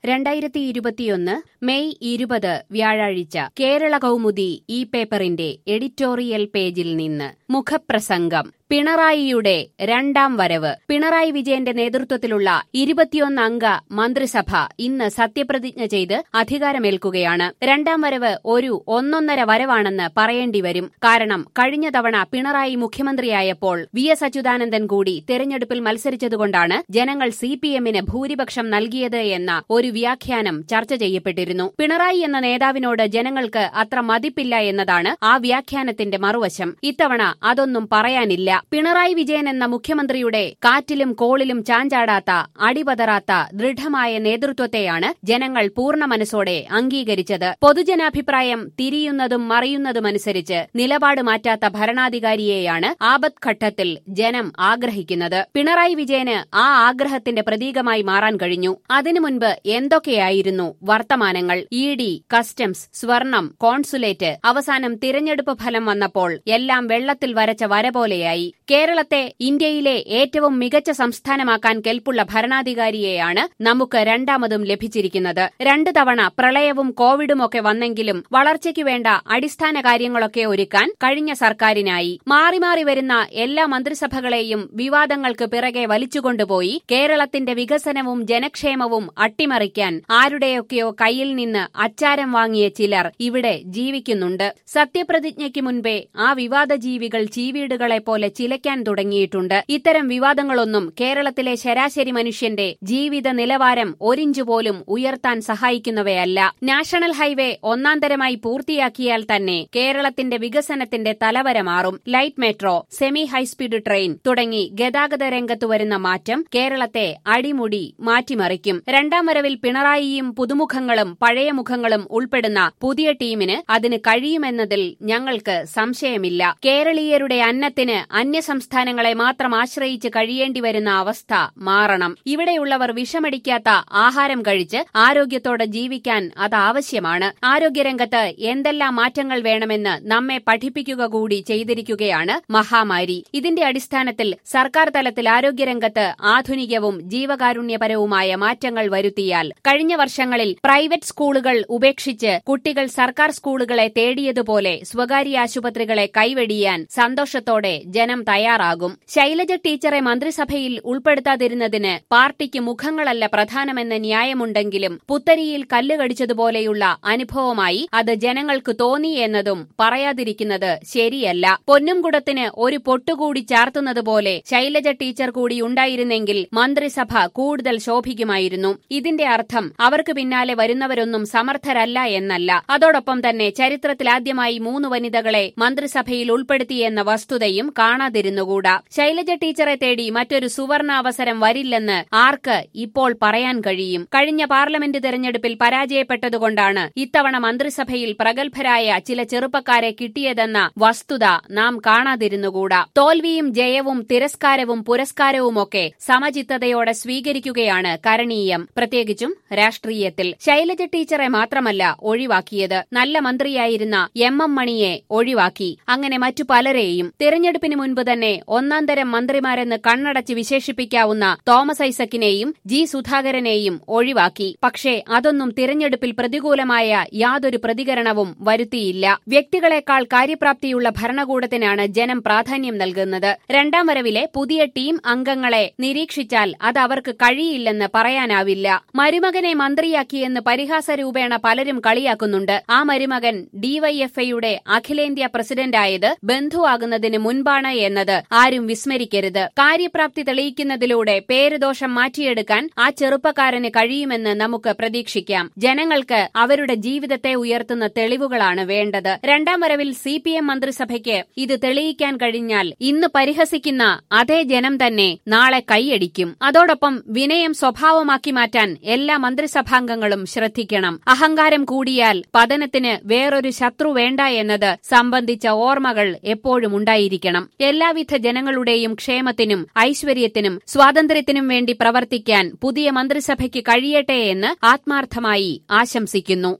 രണ്ടായിരത്തി ഇരുപത്തിയൊന്ന് മെയ് ഇരുപത് വ്യാഴാഴ്ച കേരള കൗമുദി ഈ പേപ്പറിന്റെ എഡിറ്റോറിയൽ പേജിൽ നിന്ന് മുഖപ്രസംഗം പിണറായിയുടെ രണ്ടാം വരവ് പിണറായി വിജയന്റെ നേതൃത്വത്തിലുള്ള ഇരുപത്തിയൊന്ന് അംഗ മന്ത്രിസഭ ഇന്ന് സത്യപ്രതിജ്ഞ ചെയ്ത് അധികാരമേൽക്കുകയാണ് രണ്ടാം വരവ് ഒരു ഒന്നൊന്നര വരവാണെന്ന് പറയേണ്ടി വരും കാരണം കഴിഞ്ഞ തവണ പിണറായി മുഖ്യമന്ത്രിയായപ്പോൾ വി എസ് അച്യുതാനന്ദൻ കൂടി തെരഞ്ഞെടുപ്പിൽ മത്സരിച്ചതുകൊണ്ടാണ് ജനങ്ങൾ സി പി എമ്മിന് ഭൂരിപക്ഷം നൽകിയത് എന്ന ഒരു വ്യാഖ്യാനം ചർച്ച ചെയ്യപ്പെട്ടിരുന്നു പിണറായി എന്ന നേതാവിനോട് ജനങ്ങൾക്ക് അത്ര മതിപ്പില്ല എന്നതാണ് ആ വ്യാഖ്യാനത്തിന്റെ മറുവശം ഇത്തവണ അതൊന്നും പറയാനില്ല പിണറായി വിജയൻ എന്ന മുഖ്യമന്ത്രിയുടെ കാറ്റിലും കോളിലും ചാഞ്ചാടാത്ത അടിപതറാത്ത ദൃഢമായ നേതൃത്വത്തെയാണ് ജനങ്ങൾ പൂർണ്ണ മനസ്സോടെ അംഗീകരിച്ചത് പൊതുജനാഭിപ്രായം തിരിയുന്നതും മറിയുന്നതുമനുസരിച്ച് നിലപാട് മാറ്റാത്ത ഭരണാധികാരിയെയാണ് ആപത്ഘട്ടത്തിൽ ജനം ആഗ്രഹിക്കുന്നത് പിണറായി വിജയന് ആ ആഗ്രഹത്തിന്റെ പ്രതീകമായി മാറാൻ കഴിഞ്ഞു അതിനു മുൻപ് എന്തൊക്കെയായിരുന്നു വർത്തമാനങ്ങൾ ഇ ഡി കസ്റ്റംസ് സ്വർണം കോൺസുലേറ്റ് അവസാനം തിരഞ്ഞെടുപ്പ് ഫലം വന്നപ്പോൾ എല്ലാം വെള്ളത്തിൽ വരച്ച വര പോലെയായി കേരളത്തെ ഇന്ത്യയിലെ ഏറ്റവും മികച്ച സംസ്ഥാനമാക്കാൻ കെൽപ്പുള്ള ഭരണാധികാരിയെയാണ് നമുക്ക് രണ്ടാമതും ലഭിച്ചിരിക്കുന്നത് രണ്ടു തവണ പ്രളയവും കോവിഡുമൊക്കെ വന്നെങ്കിലും വളർച്ചയ്ക്ക് വേണ്ട അടിസ്ഥാന കാര്യങ്ങളൊക്കെ ഒരുക്കാൻ കഴിഞ്ഞ സർക്കാരിനായി മാറി മാറി വരുന്ന എല്ലാ മന്ത്രിസഭകളെയും വിവാദങ്ങൾക്ക് പിറകെ വലിച്ചുകൊണ്ടുപോയി കേരളത്തിന്റെ വികസനവും ജനക്ഷേമവും അട്ടിമറിക്കാൻ ആരുടെയൊക്കെയോ കയ്യിൽ നിന്ന് അച്ചാരം വാങ്ങിയ ചിലർ ഇവിടെ ജീവിക്കുന്നുണ്ട് സത്യപ്രതിജ്ഞയ്ക്ക് മുൻപേ ആ വിവാദ ജീവികൾ ചീവീടുകളെ പോലെ ചിലയ്ക്കാൻ തുടങ്ങിയിട്ടുണ്ട് ഇത്തരം വിവാദങ്ങളൊന്നും കേരളത്തിലെ ശരാശരി മനുഷ്യന്റെ ജീവിത നിലവാരം ഒരിഞ്ചു പോലും ഉയർത്താൻ സഹായിക്കുന്നവയല്ല നാഷണൽ ഹൈവേ ഒന്നാന്തരമായി പൂർത്തിയാക്കിയാൽ തന്നെ കേരളത്തിന്റെ വികസനത്തിന്റെ തലവര മാറും light metro semi high speed train തുടങ്ങി ഗതാഗത രംഗത്ത് വരുന്ന മാറ്റം കേരളത്തെ അടിമുടി മാറ്റിമറിക്കും രണ്ടാം വരവിൽ പിണറായിയും പുതുമുഖങ്ങളും പഴയ മുഖങ്ങളും ഉൾപ്പെടുന്ന പുതിയ ടീമിന് അതിന് കഴിയുമെന്നതിൽ ഞങ്ങൾക്ക് സംശയമില്ല കേരളീയരുടെ അന്നത്തിന് അന്യസംസ്ഥാനങ്ങളെ മാത്രം ആശ്രയിച്ച് കഴിയേണ്ടി വരുന്ന അവസ്ഥ മാറണം ഇവിടെയുള്ളവർ വിഷമടിക്കാത്ത ആഹാരം കഴിച്ച് ആരോഗ്യത്തോടെ ജീവിക്കാൻ അത് ആവശ്യമാണ് ആരോഗ്യരംഗത്ത് എന്തെല്ലാം മാറ്റങ്ങൾ വേണമെന്ന് നമ്മെ പഠിപ്പിക്കുക കൂടി ചെയ്തിരിക്കുകയാണ് മഹാമാരി ഇതിന്റെ അടിസ്ഥാനത്തിൽ സർക്കാർ തലത്തിൽ ആരോഗ്യരംഗത്ത് ആധുനികവും ജീവകാരുണ്യപരവുമായ മാറ്റങ്ങൾ വരുത്തിയാൽ കഴിഞ്ഞ വർഷങ്ങളിൽ പ്രൈവറ്റ് സ്കൂളുകൾ ഉപേക്ഷിച്ച് കുട്ടികൾ സർക്കാർ സ്കൂളുകളെ തേടിയതുപോലെ സ്വകാര്യ ആശുപത്രികളെ കൈവെടിയാൻ സന്തോഷത്തോടെ ജനം തയ്യാറാകും ശൈലജ ടീച്ചറെ മന്ത്രിസഭയിൽ ഉൾപ്പെടുത്താതിരുന്നതിന് പാർട്ടിക്ക് മുഖങ്ങളല്ല പ്രധാനമെന്ന ന്യായമുണ്ടെങ്കിലും പുത്തരിയിൽ കല്ല് കടിച്ചതുപോലെയുള്ള അനുഭവമായി അത് ജനങ്ങൾക്ക് തോന്നി എന്നതും പറയാതിരിക്കുന്നത് ശരിയല്ല പൊന്നുംകുടത്തിന് ഒരു പൊട്ടുകൂടി ചാർത്തുന്നതുപോലെ ശൈലജ ടീച്ചർ കൂടി ഉണ്ടായിരുന്നെങ്കിൽ മന്ത്രിസഭ കൂടുതൽ ശോഭിക്കുമായിരുന്നു ഇതിന്റെ അർത്ഥം അവർക്ക് പിന്നാലെ വരുന്നവരൊന്നും സമർത്ഥരല്ല എന്നല്ല അതോടൊപ്പം തന്നെ ചരിത്രത്തിലാദ്യമായി മൂന്ന് വനിതകളെ മന്ത്രിസഭയിൽ ഉൾപ്പെടുത്തിയെന്ന വസ്തുതയും കാണാതിരുന്നുകൂടാ ശൈലജ ടീച്ചറെ തേടി മറ്റൊരു സുവർണാവസരം വരില്ലെന്ന് ആർക്ക് ഇപ്പോൾ പറയാൻ കഴിയും കഴിഞ്ഞ പാർലമെന്റ് തെരഞ്ഞെടുപ്പിൽ പരാജയപ്പെട്ടതുകൊണ്ടാണ് ഇത്തവണ മന്ത്രിസഭയിൽ പ്രഗത്ഭരായ ചില ചെറുപ്പക്കാരെ കിട്ടിയതെന്ന വസ്തുത നാം കാണാതിരുന്നുകൂടാ തോൽവിയും ജയവും തിരസ്കാരവും പുരസ്കാരവുമൊക്കെ സമചിത്തതയോടെ സ്വീകരിക്കുകയാണ് കരണീയം പ്രത്യേകിച്ചും രാഷ്ട്രീയത്തിൽ ശൈലജ ടീച്ചറെ മാത്രമല്ല ഒഴിവാക്കിയത് നല്ല മന്ത്രിയായിരുന്ന എം എം മണിയെ ഒഴിവാക്കി അങ്ങനെ മറ്റു പലരെയും തിരഞ്ഞെടുപ്പിന് മുൻപ് തന്നെ ഒന്നാം തരം മന്ത്രിമാരെന്ന് കണ്ണടച്ച് വിശേഷിപ്പിക്കാവുന്ന തോമസ് ഐസക്കിനെയും ജി സുധാകരനെയും ഒഴിവാക്കി പക്ഷേ അതൊന്നും തിരഞ്ഞെടുപ്പിൽ പ്രതികൂലമായ യാതൊരു പ്രതികരണവും വരുത്തിയില്ല വ്യക്തികളെക്കാൾ കാര്യപ്രാപ്തിയുള്ള ഭരണകൂടത്തിനാണ് ജനം പ്രാധാന്യം നൽകുന്നത് രണ്ടാം വരവിലെ പുതിയ ടീം അംഗങ്ങളെ നിരീക്ഷിച്ചാൽ അത് അവർക്ക് കഴിയില്ലെന്ന് പറയാനാവില്ല മരുമകനെ മന്ത്രിയാക്കിയെന്ന് പരിഹാസരൂപേണ പലരും കളിയാക്കുന്നുണ്ട് ആ മരുമകൻ ഡിവൈഎഫ്ഐയുടെ അഖിലേന്ത്യാ പ്രസിഡന്റായത് ബന്ധുവാകുന്നതിന് മുൻപാണ് എന്നത് ആരും വിസ്മരിക്കരുത് കാര്യപ്രാപ്തി തെളിയിക്കുന്നതിലൂടെ പേരുദോഷം മാറ്റിയെടുക്കാൻ ആ ചെറുപ്പക്കാരന് കഴിയുമെന്ന് നമുക്ക് പ്രതീക്ഷിക്കാം ജനങ്ങൾക്ക് അവരുടെ ജീവിതത്തെ ഉയർത്തുന്ന തെളിവുകളാണ് വേണ്ടത് രണ്ടാം വരവിൽ സി പി എം മന്ത്രിസഭയ്ക്ക് ഇത് തെളിയിക്കാൻ കഴിഞ്ഞാൽ ഇന്ന് പരിഹസിക്കുന്ന അതേ ജനം തന്നെ നാളെ കൈയടിക്കും അതോടൊപ്പം വിനയം സ്വഭാവമാക്കി മാറ്റാൻ എല്ലാ മന്ത്രിസഭാംഗങ്ങളും ശ്രദ്ധിക്കണം അഹങ്കാരം കൂടിയാൽ പതനത്തിന് വേറൊരു ശത്രു വേണ്ട എന്നത് സംബന്ധിച്ച ഓർമ്മകൾ എപ്പോഴും ഉണ്ടായിരിക്കണം എല്ലാവിധ ജനങ്ങളുടെയും ക്ഷേമത്തിനും ഐശ്വര്യത്തിനും സ്വാതന്ത്ര്യത്തിനും വേണ്ടി പ്രവർത്തിക്കാൻ പുതിയ മന്ത്രിസഭയ്ക്ക് കഴിയട്ടെ എന്ന് ആത്മാർത്ഥമായി ആശംസിക്കുന്നു